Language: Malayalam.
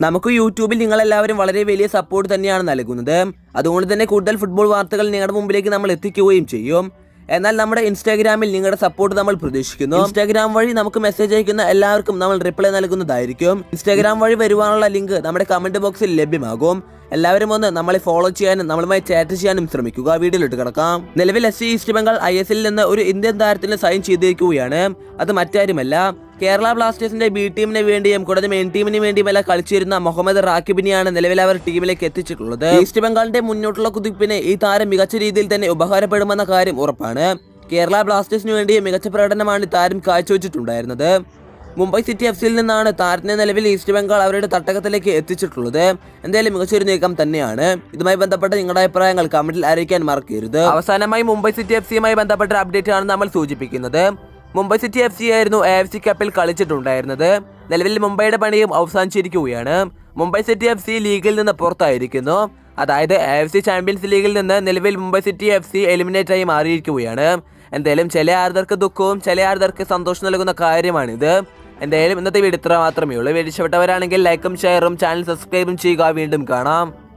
നമുക്ക് യൂട്യൂബിൽ നിങ്ങളെല്ലാവരും വളരെ വലിയ സപ്പോർട്ട് തന്നെയാണ് നൽകുന്നത് അതുകൊണ്ട് തന്നെ കൂടുതൽ ഫുട്ബോൾ വാർത്തകൾ നിങ്ങളുടെ മുമ്പിലേക്ക് നമ്മൾ എത്തിക്കുകയും ചെയ്യും എന്നാൽ നമ്മുടെ ഇൻസ്റ്റാഗ്രാമിൽ നിങ്ങളുടെ സപ്പോർട്ട് നമ്മൾ പ്രതീക്ഷിക്കുന്നു ഇൻസ്റ്റാഗ്രാം വഴി നമുക്ക് മെസ്സേജ് അയക്കുന്ന എല്ലാവർക്കും നമ്മൾ റിപ്ലൈ നൽകുന്നതായിരിക്കും ഇൻസ്റ്റാഗ്രാം വഴി വരുവാനുള്ള ലിങ്ക് നമ്മുടെ കമന്റ് ബോക്സിൽ ലഭ്യമാകും എല്ലാവരും ഒന്ന് നമ്മളെ ഫോളോ ചെയ്യാനും നമ്മളുമായി ചാറ്റ് ചെയ്യാനും ശ്രമിക്കുക വീഡിയോയിലിട്ട് കിടക്കാം നിലവിൽ S C East Bengal I S എല്ലിൽ നിന്ന് ഒരു ഇന്ത്യൻ താരത്തിന് സൈൻ ചെയ്തിരിക്കുകയാണ് അത് മറ്റാരുമല്ല കേരള ബ്ലാസ്റ്റേഴ്സിന്റെ ബി ടീമിന് വേണ്ടിയും കൂടാതെ മെയിൻ ടീമിന് വേണ്ടിയുമല്ല കളിച്ചിരുന്ന മുഹമ്മദ് റാക്കിബിനെയാണ് നിലവിൽ അവർ ടീമിലേക്ക് എത്തിച്ചിട്ടുള്ളത് ഈസ്റ്റ് ബംഗാളിന്റെ മുന്നോട്ടുള്ള കുതിപ്പിന് ഈ താരം മികച്ച രീതിയിൽ തന്നെ ഉപകാരപ്പെടുമെന്ന കാര്യം ഉറപ്പാണ് കേരള ബ്ലാസ്റ്റേഴ്സിന് വേണ്ടി മികച്ച പ്രകടനമാണ് ഈ താരം കാഴ്ചവെച്ചിട്ടുണ്ടായിരുന്നത് മുംബൈ സിറ്റി എഫ് സിയിൽ നിന്നാണ് താരത്തിനെ നിലവിൽ ഈസ്റ്റ് ബംഗാൾ അവരുടെ തട്ടകത്തിലേക്ക് എത്തിച്ചിട്ടുള്ളത് എന്തായാലും മികച്ചൊരു നീക്കം തന്നെയാണ് ഇതുമായി ബന്ധപ്പെട്ട നിങ്ങളുടെ അഭിപ്രായങ്ങൾ കമന്റിൽ അറിയിക്കാൻ മറക്കരുത് അവസാനമായി മുംബൈ സിറ്റി എഫ് സിയുമായി ബന്ധപ്പെട്ട അപ്ഡേറ്റ് ആണ് നമ്മൾ സൂചിപ്പിക്കുന്നത് മുംബൈ സിറ്റി എഫ് സി ആയിരുന്നു എ എഫ് സി കപ്പിൽ കളിച്ചിട്ടുണ്ടായിരുന്നത് നിലവിൽ മുംബൈയുടെ പണിയും അവസാനിച്ചിരിക്കുകയാണ് മുംബൈ സിറ്റി എഫ് സി ലീഗിൽ നിന്ന് പുറത്തായിരിക്കുന്നു അതായത് എ എഫ് സി ചാമ്പ്യൻസ് ലീഗിൽ നിന്ന് നിലവിൽ Mumbai City F C eliminate ആയി മാറിയിരിക്കുകയാണ് എന്തായാലും ചില ആർദർക്ക് ദുഃഖവും ചില ആർദർക്ക് സന്തോഷം നൽകുന്ന കാര്യമാണിത് എന്തായാലും ഇന്നത്തെ വീഡിയോ ഇത്ര മാത്രമേ ഉള്ളൂ വീഡിയോ ഇഷ്ടപ്പെട്ടവരാണെങ്കിൽ ലൈക്കും ഷെയറും ചാനൽ സബ്സ്ക്രൈബും ചെയ്യുക വീണ്ടും കാണാം